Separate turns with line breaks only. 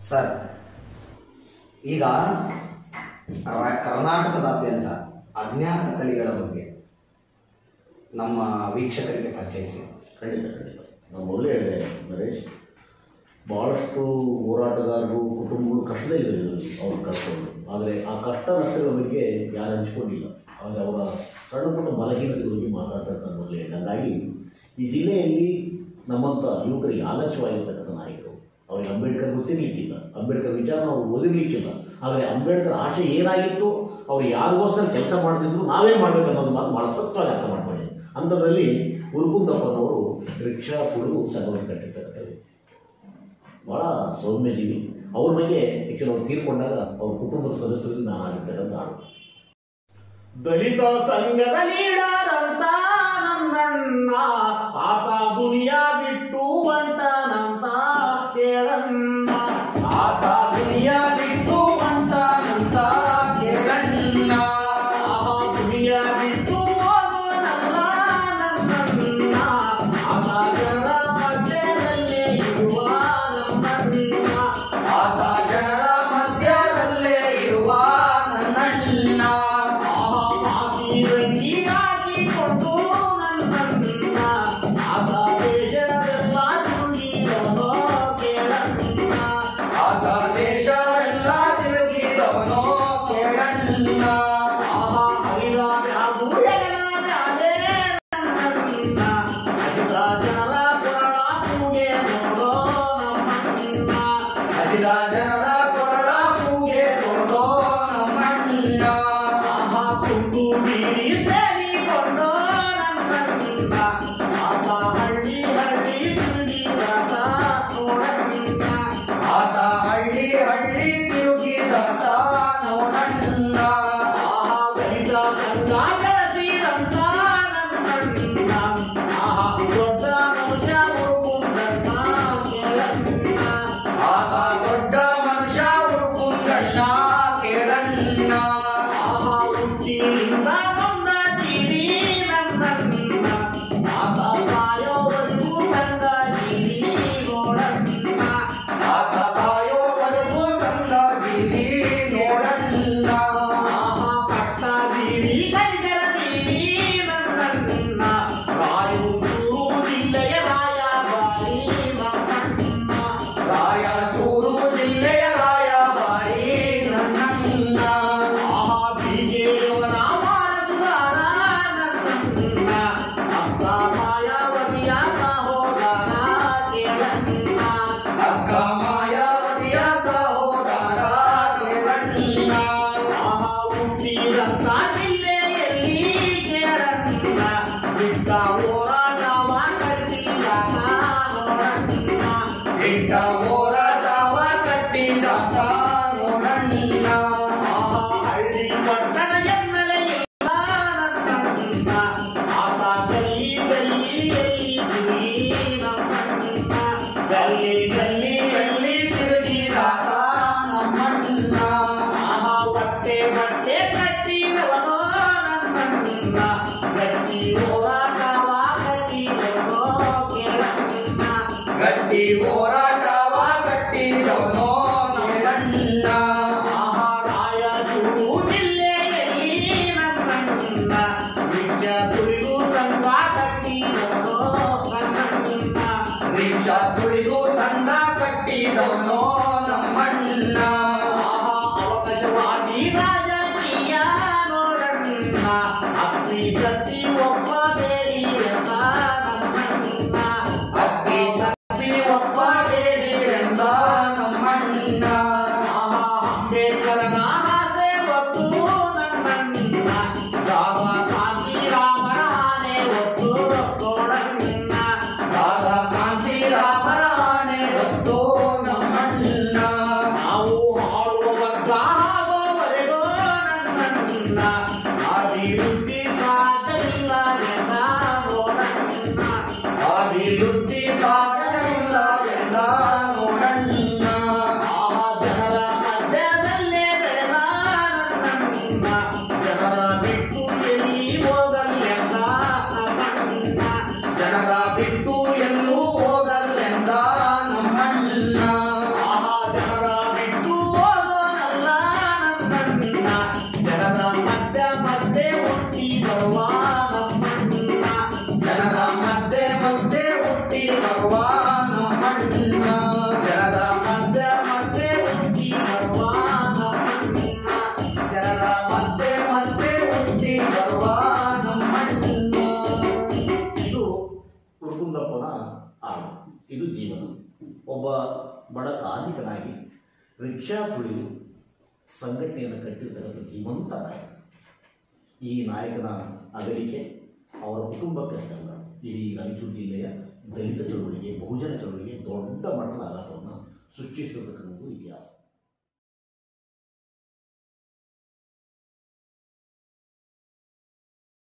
Sir ಈಗ ರ- ಕರ್ನಾಟಕದಾದ್ಯಂತ ಅಜ್ಞಾತ ಕಲಿಗಳ ಬಗ್ಗೆ ನಮ್ಮ ವೀಕ್ಷಕರಿಗೆ ಪರಿಚಯಿಸಿ
ಖಂಡಿತ ಖಂಡಿತ ನಾವು ಮೊದಲೇ ಹೇಳಿದೆ ನರೇಶ್ ಭಾಳಷ್ಟು ಹೋರಾಟಗಾರರು ಕುಟುಂಬಗಳು ಕಷ್ಟದಲ್ಲಿದ್ದಾರೆ ಅವ್ರ ಕಷ್ಟಗಳು ಆದರೆ ಆ ಕಷ್ಟ ನಷ್ಟಗಳ ಬಗ್ಗೆ ಯಾರು ಹಂಚ್ಕೊಂಡಿಲ್ಲ ಆದರೆ ಅವರ ಸಣ್ಣ ಪುಟ್ಟ ಬಲಹೀನತೆಗಳ ಬಗ್ಗೆ ಮಾತಾಡ್ತಾ ಅಂತ ಮೊದಲೇ ಹೇಳಿದೆ ಹಾಗಾಗಿ ಈ ಜಿಲ್ಲೆಯಲ್ಲಿ ನಮ್ಮಂಥ ಯುವಕರಿಗೆ ಆದರ್ಶವಾಗಿರ್ತಕ್ಕಂಥ ನಾಯಕರು ಅವ್ರಿಗೆ ಅಂಬೇಡ್ಕರ್ ಗೊತ್ತಿರಲಿಕ್ಕಿಲ್ಲ ಅಂಬೇಡ್ಕರ್ ವಿಚಾರ ನಾವು ಓದಿರ್ಲಿಕ್ಕಿಲ್ಲ ಆದರೆ ಅಂಬೇಡ್ಕರ್ ಆಶೆ ಏನಾಗಿತ್ತು ಅವ್ರು ಯಾರಿಗೋಸ್ಕರ ಕೆಲಸ ಮಾಡ್ತಿದ್ರು ನಾವೇನು ಮಾಡ್ಬೇಕು ಅನ್ನೋದು ಮಾತು ಭಾಳ ಸ್ಪಷ್ಟವಾಗಿ ಅರ್ಥ ಮಾಡ್ಕೊಂಡಿದ್ದೆ ಅಂಥದ್ರಲ್ಲಿ ಉರುಕುಂದಪ್ಪನವರು ರಿಕ್ಷಾ ಕುಡಿದು ಸಂಘವನ್ನು ಕಟ್ಟಿರ್ತಕ್ಕಂಥ ವ್ಯಕ್ತಿ. ಭಾಳ ಸೌಮ್ಯ ಜೀವಿ ಅವ್ರ ಬಗ್ಗೆ ಆ್ಯಕ್ಚುಲಿ ಅವ್ರು ತೀರ್ಕೊಂಡಾಗ ಅವ್ರ ಕುಟುಂಬದ ಸದಸ್ಯರಲ್ಲಿ ನಾನು ಆಗಿರ್ತಕ್ಕಂಥ ಆಳು ದಲಿತ ಸಂಘದ ಲೀಡರಂತ ನನ್ನಣ್ಣ ಆತ ದುನಿಯ ಬಿಟ್ಟು ಹೊಂಟನಂತ ಕೇಳಣ್ಣ
ಆತ ದುನಿಯ ಬಿಟ್ಟು ಹೊಂಟಾನಂತ ಕೇಳಣ್ಣ
ಆಹಾ ದುನಿಯ ಬಿಟ್ಟು ಹೋಗೋನಲ್ಲ ನನ್ನಣ್ಣ ಆತ ಜನರ ಮಧ್ಯದಲ್ಲೇ ಇರುವ ನನ್ನಣ್ಣ
ಆತ ಜನರ ಮಧ್ಯದಲ್ಲೇ ಇರುವ ನನ್ನಣ್ಣ
ಆಹಾ ಮಾಸಿರಂಗಿ ಹಾಕಿಕೊಂಡು ನನ್ನಣ್ಣ ಆತ ದೇಶವೆಲ್ಲ ತುಳಿದವನೋ ಕೇಳಣ್ಣ
ಆತ ದೇಶವೆಲ್ಲ ತಿರುಗಿದವನೋ ಕೇಳಣ್ಣ
ಆಹಾ ಹರಿದ ಮ್ಯಾಗು ಎಗನ ಮ್ಯಾಲೆ ನನ್ನಣ್ಣ ಹಸಿದ ಜನರ ಕೊರಳ ಕೂಗೆ ನೋಡೋ ನಮ್ಮಣ್ಣ
ಹಸಿದ ಜನರ ಕೊರಳ ಕೂಗೆ ಕೊಡೋ ನಮ್ಮಣ್ಣ
ಆಹಾ ತುಂಡು ಬೀಡಿ ಸೇರಿಕೊಂಡು ನನ್ನಣ್ಣ ಆತ ಹಳ್ಳಿ ಹಳ್ಳಿ ತಿರುಗಿದಾತ ನೋಡಣ್ಣ
ಆತ ಹಳ್ಳಿ ಹಳ್ಳಿ ತಿರುಗಿದಾತ ನೋಡಣ್ಣ
ಆಹಾ ಬಲಿದ ಸಂಘ ಬೆಳೆಸಿದಂತ ನನ್ನಣ್ಣ ಆಹಾ ದೊಡ್ಡ ಮನುಷ್ಯ ಹುಡುಗುಂದಣ್ಣ ಕೇಳಣ್ಣ
ಆತ ದೊಡ್ಡ ಮನುಷ್ಯ ಹುಡುಕುಂಗಣ್ಣ ಕೇಳಣ್ಣ
ಆಹಾ ಹುಟ್ಟಿನಿಂದ ಬಂದ ಜೀವಿ ನನ್ನಣ್ಣ ಆತ ಸಾಯೋವರೆಗೂ ಸಂಘ ಜೀವಿ ನೋಡಣ್ಣ
ಆತ ಸಾಯೋವರೆಗೂ ಸಂಘ ಜೀವಿ ನೋಡಣ್ಣ
ಆಹಾ ಪಟ್ಟ ಜೀವಿ ಗಡಿಗರ ಜೀವಿ ನನ್ನಣ್ಣ ರಾಯಚೂರು ಜಿಲ್ಲೆಯ ರಾಯಭಾರಿ ನನ್ನಣ್ಣ
ರಾಯಚೂರು ಜಿಲ್ಲೆಯ ರಾಯಭಾರಿ ನನ್ನಣ್ಣ
ಆಹಾ ಬೀಜೇಯವರ ವಾರಸುದಾರ ನನ್ನಣ್ಣ ಅಕ್ಕ ಮಾಯಾವತಿಯ ಸಹೋದರ ಕೇಳಣ್ಣ
ಅಕ್ಕ ಮಾಯಾವತಿಯ ಸಹೋದರ ಕೇಳಣ್ಣ
ಆಹಾ ಹುಟ್ಟಿದಂತ ಜಿಲ್ಲೆಯಲ್ಲಿ ಕೇಳಣ್ಣ ಬಿಟ್ಟ ಹೋರಾಟವ ಕಟ್ಟಿದಾಗ ನೋಡಣ್ಣ
ಬಿಟ್ಟ ಹೋರಾಟವ ಕಟ್ಟಿದಾತ ನೋಡಣ್ಣ
ಆಹಾ ಹಳ್ಳಿ ಪಟ್ಟಣ ಎನ್ನಲೆಯಿಲ್ಲ ನನ್ನಣ್ಣ ಆತ ಗಲ್ಲಿ ಗಲ್ಲಿಯಲ್ಲಿ ತಿರುಗಿ ನಮ್ಮಣ್ಣ ಗಲ್ಲಿ
ಗಲ್ಲಿಯಲ್ಲಿ ತಿರುಗಿದಾತ ನಮ್ಮಣ್ಣ
ಆಹಾ ಬಟ್ಟೆ ಬಟ್ಟೆ ಕಟ್ಟಿದವನೋ ನನ್ನಣ್ಣ ಗಟ್ಟಿ ಹೋರಾಟವ ಕಟ್ಟಿದವನೋ ಕೇಳಣ್ಣ
ಗಟ್ಟಿ ಹೋರಾಟವ ಕಟ್ಟಿದವನೋ ನಮ್ಮಣ್ಣ
ಆಹಾ ರಾಯಚೂರು ಜಿಲ್ಲೆಯಲ್ಲಿ ನನ್ನಣ್ಣ ನಿಜ ತುಳಿದು ಸಂಘ ಕಟ್ಟಿದವನೋ ನನ್ನಣ್ಣ
ರಿಕ್ಷಾ ತುಳಿದು ಸಂಘ ಕಟ್ಟಿದವನೋ ನಮ್ಮಣ್ಣ
ಆಹಾ ಅವಕಾಶವಾದಿ ರಾಜಕೀಯ ನೋಡಣ್ಣ ಅತ್ತಿ ಕತ್ತಿ ಒಬ್ಬ ಬೇಡಿ ಅಂತ ನನ್ನಣ್ಣ
ಅಕ್ಕಿ ತಪ್ಪಿ ಒಬ್ಬ ಬೇಡಿ ಎಂದ ನಮ್ಮಣ್ಣ
ಆಹಾ ಅಂಬೇಡ್ಕರನ ಆಸೆ ಹೊತ್ತು ನನ್ನಣ್ಣ ರಾಮ ಕಾಂಚಿ ರಾಮರ ಆನೆ ಹೊತ್ತು ನೋಡಣ್ಣ
ರಾಧ ಕಾಂಚಿ ರಾಮರ ಆನೆ ಹೊತ್ತು ನಮ್ಮಣ್ಣ
ನಾವು ಆಳುವ ವರ್ಗ ಆಗೋವರೆಗೂ ನನ್ನಣ್ಣ ಅಭಿವೃದ್ಧಿ ಸಾಧ್ಯವಿಲ್ಲ ಎಂದ ನೋಡಣ್ಣ
ಅಭಿವೃದ್ಧಿ ಸಾಧ್ಯವಿಲ್ಲವೆಂದ ನೋಡಣ್ಣ
ಆಹಾ ಜನರ ಮಧ್ಯದಲ್ಲೇ ಬೆಳೆದ ನನ್ನಣ್ಣ ಜನರ ಬಿಟ್ಟು ಎಲ್ಲಿ ಹೋಗಲೆಂದ ನನ್ನಣ್ಣ
ಜನರ ಬಿಟ್ಟು ಎಲ್ಲೂ ಹೋಗಲೆಂದ ನಮ್ಮಣ್ಣ
ಆಹಾ ಜನರ
ಬರುವ ನಮ್ಮಣ್ಣ ಜನರ ಮಧ್ಯೆ ಮಧ್ಯೆ ಹುಟ್ಟಿ ಬರುವ ನಮ್ಮಣ್ಣ ಜನರ ಮಧ್ಯೆ ಮಧ್ಯೆ ಹುಟ್ಟಿ ಬರುವ ನಮ್ಮಣ್ಣ
ಇದು ಹುಡುಕುಂದಪ್ಪನ ಹಾಡು ಇದು ಜೀವನ ಒಬ್ಬ ಬಡ ಕಾರ್ಮಿಕನಾಗಿ ರಿಕ್ಷಾ ತುಳಿದು ಸಂಘಟನೆಯನ್ನು ಕಟ್ಟಿರ್ತಕ್ಕಂಥ ಧೀಮಂತ ನಾಯಕ ಈ ನಾಯಕನ ಅಗಲಿಕೆ ಅವರ ಕುಟುಂಬಕ್ಕೆ ಅಷ್ಟೇ ಅಲ್ಲ ಇಡೀ ರಾಯಚೂರು ಜಿಲ್ಲೆಯ ದಲಿತ ಚಳುವಳಿಗೆ ಬಹುಜನ ಚಳುವಳಿಗೆ ದೊಡ್ಡ ಮಟ್ಟದ ಆಘಾತವನ್ನು ಸೃಷ್ಟಿಸಿರ್ತಕ್ಕಂಥದ್ದು ಇತಿಹಾಸ